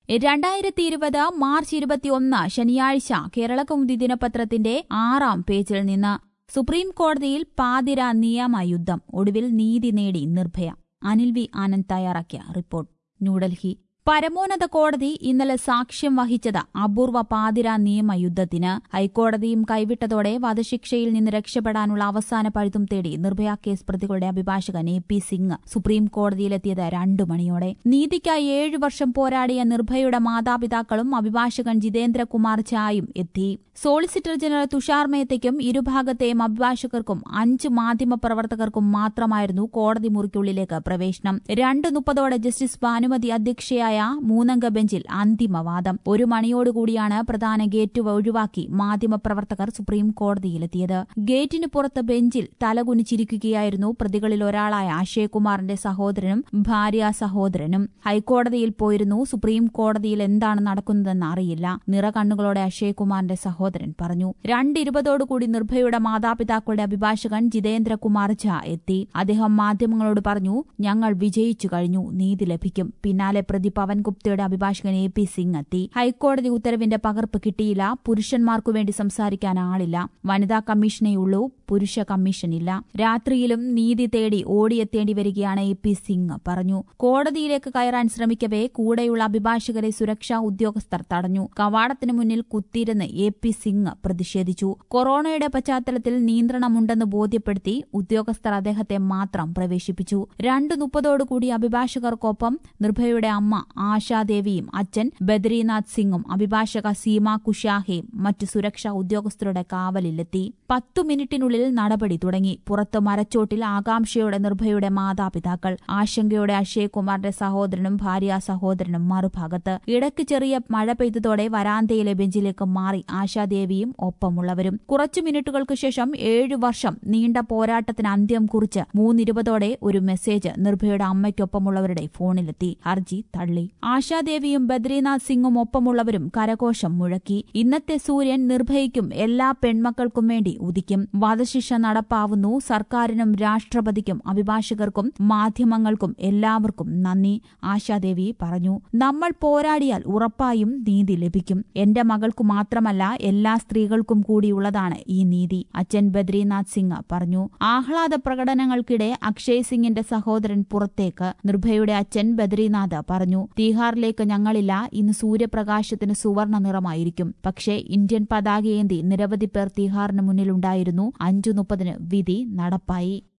രണ്ടായിരത്തി ഇരുപത് മാർച്ച് ഇരുപത്തിയൊന്ന് ശനിയാഴ്ച കേരളകൗമുദി ദിനപത്രത്തിന്റെ ആറാം പേജിൽ നിന്ന് സുപ്രീം കോടതിയിൽ പാതിര നിയമയുദ്ധം ഒടുവിൽ നീതി നേടി നിർഭയ അനിൽ വി ആനന്ദ് തയ്യാറാക്കിയ റിപ്പോർട്ട് ന്യൂഡൽഹി പരമോന്നത കോടതി ഇന്നലെ സാക്ഷ്യം വഹിച്ചത് അപൂർവ പാതിര നിയമയുദ്ധത്തിന് ഹൈക്കോടതിയും കൈവിട്ടതോടെ വധശിക്ഷയിൽ നിന്ന് രക്ഷപ്പെടാനുള്ള അവസാന പഴുതും തേടി നിർഭയ കേസ് പ്രതികളുടെ അഭിഭാഷകൻ എ പി സിംഗ് സുപ്രീം കോടതിയിലെത്തിയത് രണ്ടു മണിയോടെ നീതിക്കായി ഏഴു വർഷം പോരാടിയ നിർഭയയുടെ മാതാപിതാക്കളും അഭിഭാഷകൻ ജിതേന്ദ്രകുമാർ ഝായും എത്തി സോളിസിറ്റർ ജനറൽ തുഷാർ മേത്തയ്ക്കും ഇരുഭാഗത്തെയും അഭിഭാഷകർക്കും അഞ്ച് മാധ്യമപ്രവർത്തകർക്കും മാത്രമായിരുന്നു കോടതി മുറിക്കുള്ളിലേക്ക് പ്രവേശനം രണ്ട് മുപ്പതോടെ ജസ്റ്റിസ് ഭാനുമതി അധ്യക്ഷയായ മൂന്നംഗ ബെഞ്ചിൽ അന്തിമവാദം ഒരു മണിയോടുകൂടിയാണ് പ്രധാന ഗേറ്റ് ഒഴിവാക്കി മാധ്യമപ്രവർത്തകർ സുപ്രീം കോടതിയിലെത്തിയത് ഗേറ്റിന് പുറത്ത് ബെഞ്ചിൽ തലകുനിച്ചിരിക്കുകയായിരുന്നു പ്രതികളിൽ ഒരാളായ അക്ഷയകുമാറിന്റെ സഹോദരനും ഭാര്യ സഹോദരനും ഹൈക്കോടതിയിൽ പോയിരുന്നു സുപ്രീം കോടതിയിൽ എന്താണ് നടക്കുന്നതെന്ന് അറിയില്ല നിറകണ്ണുകളോടെ അക്ഷയകുമാറിന്റെ സഹോദരൻ പറഞ്ഞു രണ്ടിരുപതോടുകൂടി നിർഭയയുടെ മാതാപിതാക്കളുടെ അഭിഭാഷകൻ ജിതേന്ദ്രകുമാർ ഝാ എത്തി അദ്ദേഹം മാധ്യമങ്ങളോട് പറഞ്ഞു ഞങ്ങൾ വിജയിച്ചു കഴിഞ്ഞു നീതി ലഭിക്കും പിന്നാലെ പ്രതി പവൻ ഗുപ്തയുടെ അഭിഭാഷകൻ എ പി സിംഗ് എത്തി ഹൈക്കോടതി ഉത്തരവിന്റെ പകർപ്പ് കിട്ടിയില്ല പുരുഷന്മാർക്കു വേണ്ടി സംസാരിക്കാൻ ആളില്ല വനിതാ കമ്മീഷനേയുള്ളൂ പുരുഷ കമ്മീഷനില്ല രാത്രിയിലും നീതി തേടി ഓടിയെത്തേണ്ടി വരികയാണ് എ പി സിംഗ് പറഞ്ഞു കോടതിയിലേക്ക് കയറാൻ ശ്രമിക്കവേ കൂടെയുള്ള അഭിഭാഷകരെ സുരക്ഷാ ഉദ്യോഗസ്ഥർ തടഞ്ഞു കവാടത്തിന് മുന്നിൽ കുത്തിയിരുന്ന് എ പി സിംഗ് പ്രതിഷേധിച്ചു കൊറോണയുടെ പശ്ചാത്തലത്തിൽ നിയന്ത്രണമുണ്ടെന്ന് ബോധ്യപ്പെടുത്തി ഉദ്യോഗസ്ഥർ അദ്ദേഹത്തെ മാത്രം പ്രവേശിപ്പിച്ചു രണ്ടു മുപ്പതോടുകൂടി അഭിഭാഷകർക്കൊപ്പം നിർഭയയുടെ അമ്മ ആശാദേവിയും അച്ഛൻ ബദ്രീനാഥ് സിംഗും അഭിഭാഷക സീമ കുഷാഹയും മറ്റു സുരക്ഷാ ഉദ്യോഗസ്ഥരുടെ കാവലിലെത്തി പത്തു മിനിറ്റിനുള്ളിൽ നടപടി തുടങ്ങി പുറത്ത് മരച്ചോട്ടിൽ ആകാംക്ഷയോടെ നിർഭയയുടെ മാതാപിതാക്കൾ ആശങ്കയോടെ അക്ഷയകുമാറിന്റെ സഹോദരനും ഭാര്യ സഹോദരനും മറുഭാഗത്ത് ഇടയ്ക്ക് ചെറിയ മഴ പെയ്തതോടെ വരാന്തയിലെ ബെഞ്ചിലേക്ക് മാറി ആശാദേവിയും ഒപ്പമുള്ളവരും കുറച്ചു മിനിറ്റുകൾക്ക് ശേഷം ഏഴു വർഷം നീണ്ട പോരാട്ടത്തിന് അന്ത്യം കുറിച്ച് മൂന്നിരുപതോടെ ഒരു മെസ്സേജ് നിർഭയയുടെ അമ്മയ്ക്കൊപ്പമുള്ളവരുടെ ഫോണിലെത്തി ഹർജി തള്ളി ആശാദേവിയും ബദ്രീനാഥ് സിംഗും ഒപ്പമുള്ളവരും കരഘോഷം മുഴക്കി ഇന്നത്തെ സൂര്യൻ നിർഭയയ്ക്കും എല്ലാ പെൺമക്കൾക്കും വേണ്ടി ഉദിക്കും വധശിക്ഷ നടപ്പാവുന്നു സർക്കാരിനും രാഷ്ട്രപതിക്കും അഭിഭാഷകർക്കും മാധ്യമങ്ങൾക്കും എല്ലാവർക്കും നന്ദി ആശാദേവി പറഞ്ഞു നമ്മൾ പോരാടിയാൽ ഉറപ്പായും നീതി ലഭിക്കും എന്റെ മകൾക്കു മാത്രമല്ല എല്ലാ സ്ത്രീകൾക്കും കൂടിയുള്ളതാണ് ഈ നീതി അച്ഛൻ ബദ്രീനാഥ് സിംഗ് പറഞ്ഞു ആഹ്ലാദ പ്രകടനങ്ങൾക്കിടെ അക്ഷയ് സിംഗിന്റെ സഹോദരൻ പുറത്തേക്ക് നിർഭയയുടെ അച്ഛൻ ബദ്രീനാഥ് പറഞ്ഞു തീഹാറിലേക്ക് ഞങ്ങളില്ല ഇന്ന് സൂര്യപ്രകാശത്തിന് സുവർണ നിറമായിരിക്കും പക്ഷേ ഇന്ത്യൻ പതാകയേന്തി നിരവധി പേർ തീഹാറിന് മുന്നിലുണ്ടായിരുന്നു അഞ്ചു മുപ്പതിന് വിധി നടപ്പായി